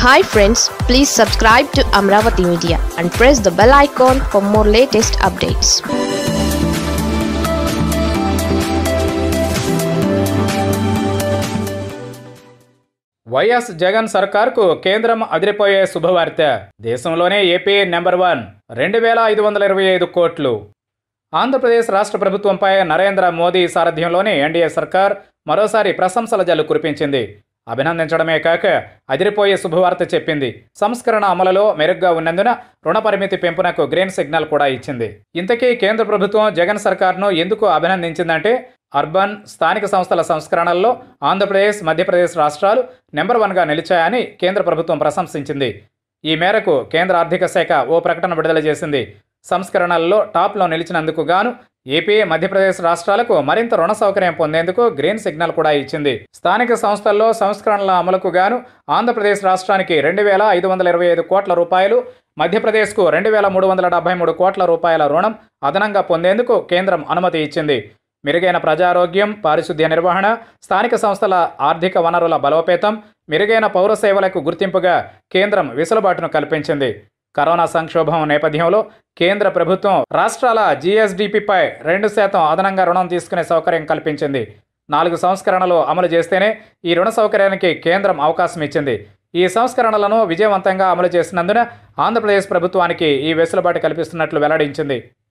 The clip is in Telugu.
hi friends please subscribe to Amaravati media and press the bell icon for more latest updates YS Jagan సర్కార్కు కేంద్రం అదిరిపోయే శుభవార్త దేశంలోనే ఏపీ నెంబర్ వన్ రెండు వేల ఐదు వందల ఇరవై ఐదు కోట్లు ఆంధ్రప్రదేశ్ రాష్ట్ర ప్రభుత్వంపై నరేంద్ర మోదీ సారథ్యంలోని ఎన్డీఏ సర్కార్ మరోసారి ప్రశంసల జల్లు కురిపించింది అభినందించడమే కాక అదిరిపోయే శుభవార్త చెప్పింది సంస్కరణ అమలులో మెరుగ్గా ఉన్నందున రుణ పరిమితి పెంపునకు గ్రీన్ సిగ్నల్ కూడా ఇచ్చింది ఇంతకీ కేంద్ర ప్రభుత్వం జగన్ సర్కార్ను ఎందుకు అభినందించిందంటే అర్బన్ స్థానిక సంస్థల సంస్కరణల్లో ఆంధ్రప్రదేశ్ మధ్యప్రదేశ్ రాష్ట్రాలు నెంబర్ వన్గా నిలిచాయని కేంద్ర ప్రభుత్వం ప్రశంసించింది ఈ మేరకు కేంద్ర ఆర్థిక శాఖ ఓ ప్రకటన విడుదల చేసింది సంస్కరణల్లో టాప్లో నిలిచినందుకు గాను ఏపీ మధ్యప్రదేశ్ రాష్ట్రాలకు మరింత రుణ సౌకర్యం పొందేందుకు గ్రీన్ సిగ్నల్ కూడా ఇచ్చింది స్థానిక సంస్థల్లో సంస్కరణల అమలుకు గాను ఆంధ్రప్రదేశ్ రాష్ట్రానికి రెండు వేల ఐదు వందల ఇరవై ఐదు కోట్ల రూపాయలు మధ్యప్రదేశ్కు రెండు వేల మూడు వందల డెబ్బై మూడు కోట్ల రూపాయల రుణం అదనంగా పొందేందుకు కేంద్రం అనుమతి ఇచ్చింది మెరుగైన ప్రజారోగ్యం పారిశుద్ధ్య నిర్వహణ స్థానిక సంస్థల ఆర్థిక వనరుల బలోపేతం మెరుగైన పౌర సేవలకు గుర్తింపుగా కేంద్రం వెసులుబాటును కల్పించింది కరోనా సంక్షోభం నేపథ్యంలో కేంద్ర ప్రభుత్వం రాష్ట్రాల జీఎస్డిపిపై రెండు శాతం అదనంగా రుణం తీసుకునే సౌకర్యం కల్పించింది నాలుగు సంస్కరణలు అమలు చేస్తేనే ఈ రుణ సౌకర్యానికి కేంద్రం అవకాశం ఇచ్చింది ఈ సంస్కరణలను విజయవంతంగా అమలు చేసినందున ఆంధ్రప్రదేశ్ ప్రభుత్వానికి ఈ వెసులుబాటు కల్పిస్తున్నట్లు వెల్లడించింది